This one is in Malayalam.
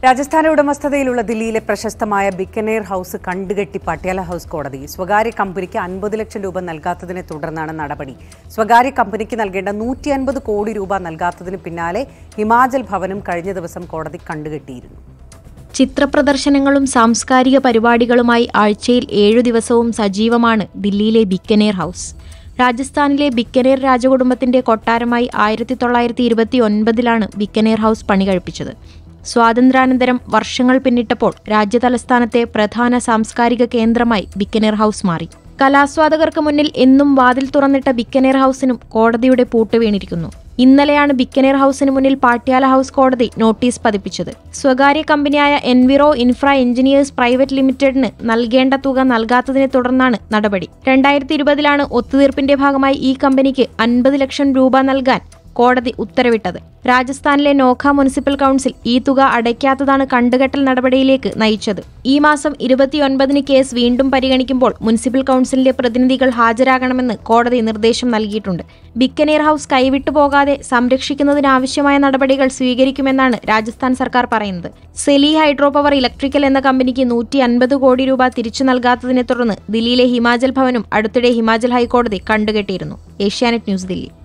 രാജസ്ഥാന ഉടമസ്ഥതയിലുള്ള ദില്ലിയിലെ പ്രശസ്തമായ ബിക്കനേർ ഹൌസ് കണ്ടുകെട്ടി പട്യാല ഹൌസ് കോടതി സ്വകാര്യ കമ്പനിക്ക് അൻപത് ലക്ഷം രൂപ നൽകാത്തതിനെ തുടർന്നാണ് നടപടി സ്വകാര്യ കമ്പനിക്ക് നൽകേണ്ട നൂറ്റി അൻപത് കോടി രൂപ നൽകാത്തതിന് പിന്നാലെ ഹിമാചൽ ഭവനും കഴിഞ്ഞ ദിവസം കോടതി കണ്ടുകെട്ടിയിരുന്നു ചിത്രപ്രദർശനങ്ങളും സാംസ്കാരിക പരിപാടികളുമായി ആഴ്ചയിൽ ഏഴു ദിവസവും സജീവമാണ് ദില്ലിയിലെ ബിക്കനേർ ഹൗസ് രാജസ്ഥാനിലെ ബിക്കനേർ രാജകുടുംബത്തിന്റെ കൊട്ടാരമായി ആയിരത്തി തൊള്ളായിരത്തി ഇരുപത്തി ഒൻപതിലാണ് ബിക്കനേർ ഹൗസ് പണി കഴിപ്പിച്ചത് സ്വാതന്ത്ര്യാനന്തരം വർഷങ്ങൾ പിന്നിട്ടപ്പോൾ രാജ്യതലസ്ഥാനത്തെ പ്രധാന സാംസ്കാരിക കേന്ദ്രമായി ബിക്കനേർ ഹൗസ് മാറി കലാസ്വാദകർക്ക് മുന്നിൽ എന്നും വാതിൽ തുറന്നിട്ട ബിക്കനേർ ഹൗസിനും കോടതിയുടെ പൂട്ട് വീണിരിക്കുന്നു ഇന്നലെയാണ് ബിക്കനേർ ഹൗസിന് മുന്നിൽ പാട്യാല ഹൗസ് കോടതി നോട്ടീസ് പതിപ്പിച്ചത് സ്വകാര്യ കമ്പനിയായ എൻവിറോ ഇൻഫ്ര എഞ്ചിനീയേഴ്സ് പ്രൈവറ്റ് ലിമിറ്റഡിന് നൽകേണ്ട തുക നൽകാത്തതിനെ തുടർന്നാണ് നടപടി രണ്ടായിരത്തി ഇരുപതിലാണ് ഒത്തുതീർപ്പിന്റെ ഭാഗമായി ഈ കമ്പനിക്ക് അൻപത് ലക്ഷം രൂപ നൽകാൻ കോടതി ഉത്തരവിട്ടത് രാജസ്ഥാനിലെ നോഖ മുനിസിപ്പൽ കൗൺസിൽ ഈ തുക അടയ്ക്കാത്തതാണ് കണ്ടുകെട്ടൽ നടപടിയിലേക്ക് നയിച്ചത് ഈ മാസം ഇരുപത്തിയൊൻപതിന് കേസ് വീണ്ടും പരിഗണിക്കുമ്പോൾ മുനിസിപ്പൽ കൗൺസിലിന്റെ പ്രതിനിധികൾ ഹാജരാകണമെന്ന് കോടതി നിർദ്ദേശം നൽകിയിട്ടുണ്ട് ബിക്കനേർ ഹൌസ് കൈവിട്ടു പോകാതെ സംരക്ഷിക്കുന്നതിനാവശ്യമായ നടപടികൾ സ്വീകരിക്കുമെന്നാണ് രാജസ്ഥാൻ സർക്കാർ പറയുന്നത് സെലി ഹൈഡ്രോ പവർ ഇലക്ട്രിക്കൽ എന്ന കമ്പനിക്ക് നൂറ്റി അൻപത് കോടി രൂപ തിരിച്ചു നൽകാത്തതിനെ തുടർന്ന് ദില്ലിയിലെ ഹിമാചൽ ഭവനും അടുത്തിടെ ഹിമാചൽ ഹൈക്കോടതി കണ്ടുകെട്ടിയിരുന്നു ഏഷ്യാനെറ്റ് ന്യൂസ് ദില്ലി